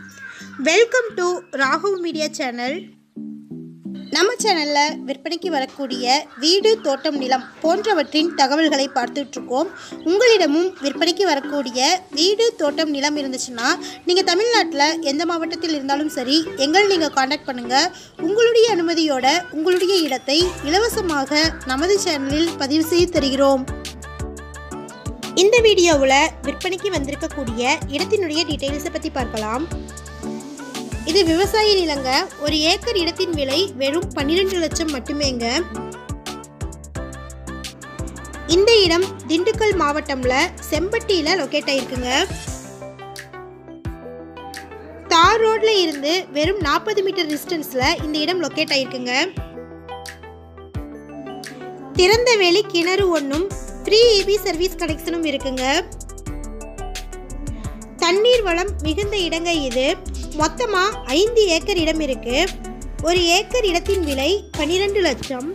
welcome to Raghav media channel நம்ம சேனலில் விற்பனைக்கு வரக்கூடிய வீடு தோட்டம் நிலம் போன்றவற்றின் தகவல்களை பார்த்துட்ருக்கோம் உங்களிடமும் விற்பனைக்கு வரக்கூடிய வீடு தோட்டம் நிலம் இருந்துச்சுன்னா நீங்கள் தமிழ்நாட்டில் எந்த மாவட்டத்தில் இருந்தாலும் சரி எங்களை நீங்கள் காண்டாக்ட் பண்ணுங்கள் உங்களுடைய அனுமதியோட உங்களுடைய இடத்தை இலவசமாக நமது சேனலில் பதிவு செய்து தருகிறோம் இந்த வீடியோவில் விற்பனைக்கு வந்திருக்கக்கூடிய இடத்தினுடைய டீட்டெயில்ஸை பற்றி பார்க்கலாம் இது விவசாய நிலங்க ஒரு ஏக்கர் இடத்தின் விலை வெறும் பன்னிரெண்டு லட்சம் மட்டுமேங்க இந்த இடம் திண்டுக்கல் மாவட்டம்ல செம்பட்டியில லொக்கேட் ஆயிருக்குங்க தார் ரோட்ல இருந்து வெறும் நாற்பது மீட்டர் டிஸ்டன்ஸ்ல இந்த இடம் லொக்கேட் ஆயிருக்குங்க திறந்த வெளி கிணறு ஒன்றும் ஃப்ரீ இபி சர்வீஸ் கனெக்ஷனும் இருக்குங்க தண்ணீர் வளம் மிகுந்த இடங்க இது மொத்தமாக ஐந்து ஏக்கர் இடம் இருக்கு ஒரு ஏக்கர் இடத்தின் விலை பன்னிரெண்டு லட்சம்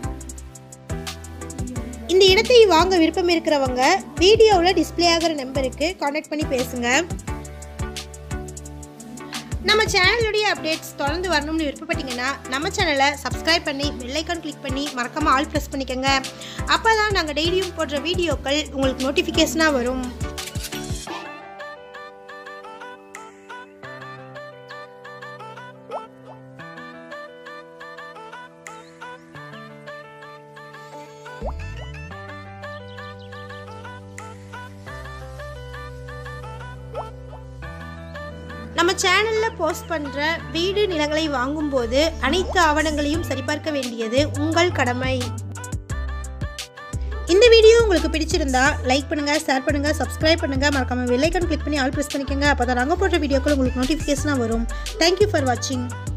இந்த இடத்தை வாங்க விருப்பம் இருக்கிறவங்க வீடியோவில் டிஸ்ப்ளே ஆகிற நம்பருக்கு காண்டாக்ட் பண்ணி பேசுங்க நம்ம சேனலுடைய அப்டேட்ஸ் தொடர்ந்து வரணும்னு விருப்பப்பட்டீங்கன்னா நம்ம சேனலை சப்ஸ்கிரைப் பண்ணி பெல்லைக்கான் கிளிக் பண்ணி மறக்காமல் ஆல் ப்ரெஸ் பண்ணிக்கோங்க அப்போ தான் நாங்கள் டெய்லியும் போடுற வீடியோக்கள் உங்களுக்கு நோட்டிஃபிகேஷனாக வரும் நம்ம சேனலில் போஸ்ட் பண்ணுற வீடு நிலங்களை வாங்கும்போது அனைத்து ஆவணங்களையும் சரிபார்க்க வேண்டியது உங்கள் கடமை இந்த வீடியோ உங்களுக்கு பிடிச்சிருந்தா லைக் பண்ணுங்க ஷேர் பண்ணுங்க சப்ஸ்கிரைப் பண்ணுங்க மறக்காம வெள்ளைக்கன் கிளிக் பண்ணி ஆல் ப்ரெஸ் பண்ணிக்கோங்க அப்போ தான் நாங்கள் போடுற வீடியோக்கள் உங்களுக்கு நோட்டிஃபிகேஷனாக வரும் தேங்க்யூ ஃபார் வாட்சிங்